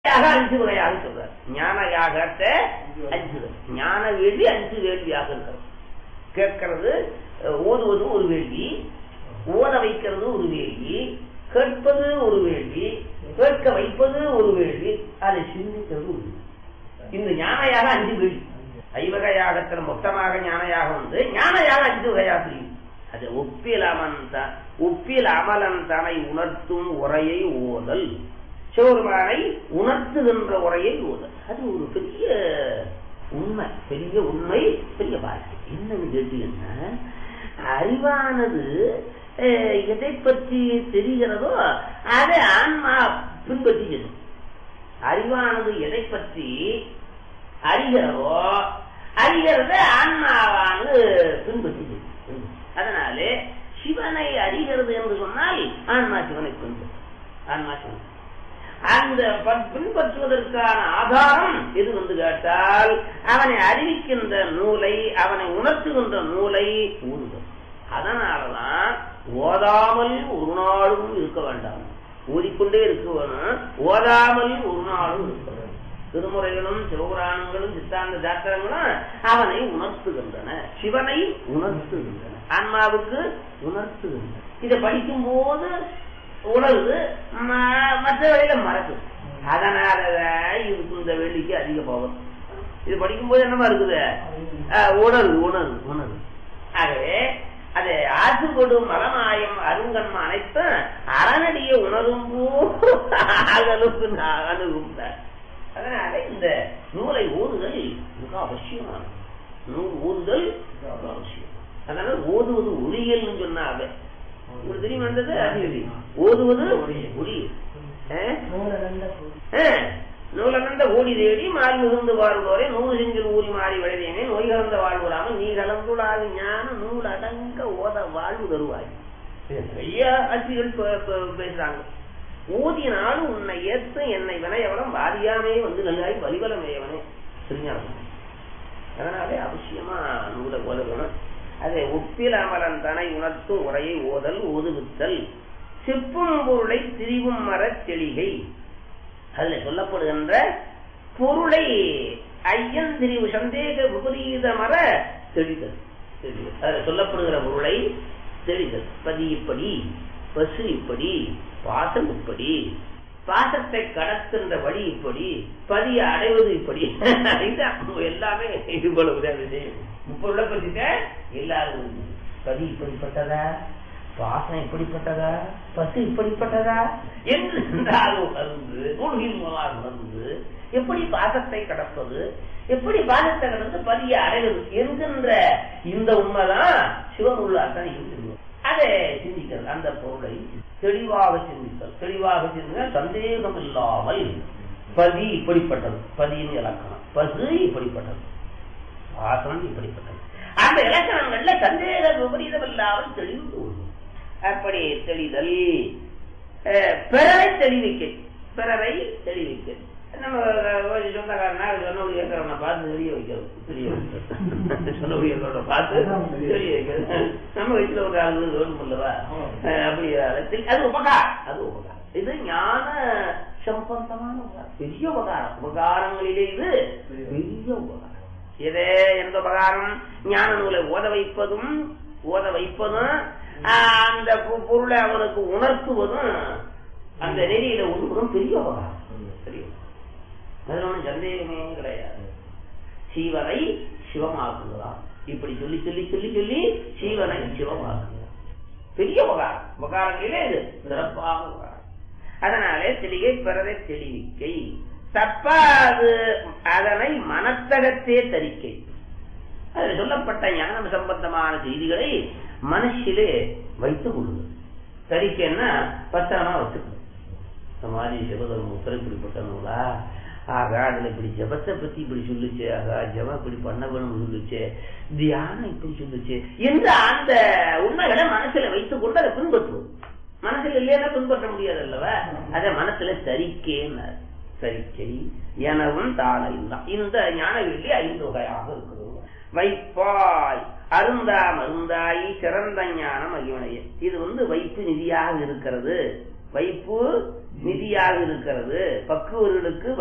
யாக அஞ்சு வகையாக சொல்றார் ஞான யாகத்தை அஞ்சு வகை. ஞான வேள்வி அஞ்சு வேள்வியாக இருக்கிறது கேட்கறது அஹ், ஓதுவது ஒரு வேள்வி ஓத வைக்கிறது ஒரு வேள்வி கேட்பது ஒரு வேள்வி கேட்க வைப்பது ஒரு வேள்வி அதை சிந்திக்கிறது ஒரு வேள்வி. இந்த ஞானயாக அஞ்சு வேள்வி ஐவக யாகத்துல மொத்தமாக ஞானயாக வந்து ஞானயாக அஞ்சு வகையாக பிரியும் அது ஒப்பில் அமன் ஒப்பில் அமலன் தனை உணர்த்தும் உரையை ஓதல் சிவருமானை உணர்த்துகின்ற உரையை ஓதல் அது ஒரு பெரிய உண்மை பெரிய உண்மை பெரிய வாழ்க்கை என்னன்னு கேட்டீங்கன்னா அறிவானது அஹ், எதை பற்றி தெரிகிறதோ அதை ஆன்மா பின்பற்றுகிறது அறிவானது எதை பற்றி அறிகிறதோ அறிகிறத ஆன்மாவானது பின்பற்றுகிறது அதனாலே சிவனை அறிகிறது என்று சொன்னால் ஆன்மா சிவனை பின்பற்றும் ஆன்மா சிவனை அந்த ப- பின்பற்றுவதற்கான ஆதாரம் எது வந்து கேட்டால் அவனை அறிவிக்கின்ற நூலை அவனை உணர்த்துகின்ற நூலை ஊறுதல் அதனாலதான் ஓதாமல் ஒரு நாளும் இருக்க வேண்டாம் ஓதிக்கொண்டே இருக்க வேணும் ஓதாமல் ஒரு நாளும் இருக்க வேண்டும் திருமுறைகளும் சிவபுராணங்களும் சித்தாந்த சாஸ்திரங்களும் அவனை உணர்த்துகின்றன சிவனை உணர்த்துகின்றன ஆன்மாவுக்கு உணர்த்துகின்றன இதை படிக்கும் போது உணர்வு ம- மற்ற வழியில மறக்குது அதனாலதான் இதுக்கு இந்த வெள்ளிக்கு அதிக பவர் இது படிக்கும்போது என்னமா இருக்குது அஹ், உணர்வு உணர்வு உணர்வு ஆகவே அது ஆற்றுப்படும் மலமாயம் அருங்கன்ம அனைத்தும் அறநடிய உணரும் அகலுக்கு அணுகும் அதனால இந்த நூலை ஓதுதல் மிக அவசியமானது நூல் ஓதுதல் மிக அவசியம் அதனால ஓதுவது ஒளியல்னு சொன்னாங்க உங்களுக்கு தெரியும் வந்தது அறிவியல் ஓதுவது ஒளியல் ஆ? ஆ, நூலகந்த ஓடி தேடி மாறி மிகுந்து வாழ்வோரே நூறு செஞ்சில் ஊறி மாறி விளைவேனே நோய் கலந்த வாழ்வுறாமல் நீ கலந்துடாது ஞான நூல் அடங்க ஓத வாழ்வு தருவாய் இது நிறைய ஆட்சிகள் பே- பே- பேசுறாங்க ஊதினாலும் உன்னை ஏத்து என்னை வினையவனம் வாரியாமே வந்து நல்லாய் வலிபலமேயவனே திருஞானம் அதனாலே அவசியமா நூலை ஓதணும் அதை ஒப்பில் அமலன் தனை உணர்த்தும் உரையை ஓதல் ஓதுவித்தல் சிப்பும் பொருளை திரிவும் மரச் செளிகை அதுல சொல்லப்படுகின்ற பொருளை ஐயன் திரிவு சந்தேக விபரீத மர தெளிதல் தெளிதல். அதுல சொல்லப்படுகிற பொருளை தெளிதல் பதி இப்படி பசு இப்படி பாசம் இப்படி பாசத்தை கடத்துகின்ற வழி இப்படி பதியை அடைவது இப்படி இதுதான் எல்லாமே இவ்வளவு தான் விஷயம் முப்பொருளை பற்றிட்ட எல்லாரும் பதி இப்படிப்பட்டதா பாசம் இப்படிப்பட்டதா பசு இப்படிப்பட்டதா என்று என்றால் உணர்ந்து நூல்கின் மூலமாக உணர்ந்து எப்படி பாசத்தை கடப்பது எப்படி பாசத்தை கடந்து பதிய அடைவது என்கின்ற இந்த உண்மைதான் சிவன் உள்ளாதான் இருக்கிறது அதை சிந்திக்கிறது அந்த பொருளை தெளிவாக சிந்தித்தல் தெளிவாக சிந்திக்க சந்தேகம் இல்லாமல் பதி இப்படிப்பட்டது பதியின் இலக்கணம் பசு இப்படிப்பட்டது பாசம் இப்படிப்பட்டது அந்த இலக்கணங்கள்ல சந்தேக விபரீதம் இல்லாமல் தெளிவு தோன்றும் அப்படி தெளிதல் அஹ், பிறரை தெளிவிக்க பிறரை தெளிவிக்க நம்ம ஒரு சொந்தக்காரனா சொன்னபடி இருக்கிறவனை பார்த்து தெரிய வைக்கிறது தெரிய வைக்கிறது சொன்னபடி இருக்கிறவனை பார்த்து தெரிய வைக்கிறது நம்ம வீட்டுல ஒரு ஆளு வேணும் இல்லவா அஹ், அப்படி அது- அது உபகாரம் அது உபகாரம் இது ஞான சம்பந்தமான உபகாரம் பெரிய உபகாரம் உபகாரங்களிலே இது பெரிய உபகாரம் இதே எந்த உபகாரம் ஞான நூலை ஓத வைப்பதும் ஓத வைப்பதும் ஆஹ், அந்த பொ- பொருளை அவனுக்கு உணர்த்துவதும் அந்த நெறியில ஒன்றும் பெரிய உபகாரம் பெரிய உபகாரம். அதுல ஒன்றும் சந்தேகமே கிடையாது சீவனை சிவமாக்குகிறான் இப்படி சொல்லி சொல்லி சொல்லி சொல்லி சீவனை சிவமாக்குகிறான் பெரிய உபகாரம் உபகாரங்களிலே இது சிறப்பான உபகாரம் அதனாலே தெளிகை பிறரை தெளிவிக்கை தப்பாது அதனை மனத்தகத்தே தரிக்கை அதில் சொல்லப்பட்ட ஞானம் சம்பந்தமான செய்திகளை மனசிலே வைத்துக் கொள்ளுங்கள் தரிக்கைன்னா பத்திரமா வச்சுக்கணும் இந்த மாதிரி சிவதர்ம உத்தர இப்படிப்பட்ட நூலா ஆகா அதுல இப்படி ஜபத்தை பத்தி இப்படி சொல்லுச்சு ஆகா ஜபம் இப்படி பண்ண வேணும்னு சொல்லுச்சு தியானம் இப்படி சொல்லுச்சு என்று அந்த உண்மைகளை மனசுல வைத்துக் கொண்டு அதை பின்பற்றுவது மனசுல இல்லையா பின்பற்ற முடியாது அல்லவா அதை மனசுல தரிக்கேன்னார் சரிக்கை எனவும் தானை தான் இந்த ஞான வெள்ளி ஐந்து வகையாக இருக்கிறது வைப்பாய் அருந்தா மருந்தாயி சிறந்த ஞானம் அகிவனைய இது வந்து வைப்பு நிதியாக இருக்கிறது வைப்பு நிதியாக இருக்கிறது பக்குவர்களுக்கு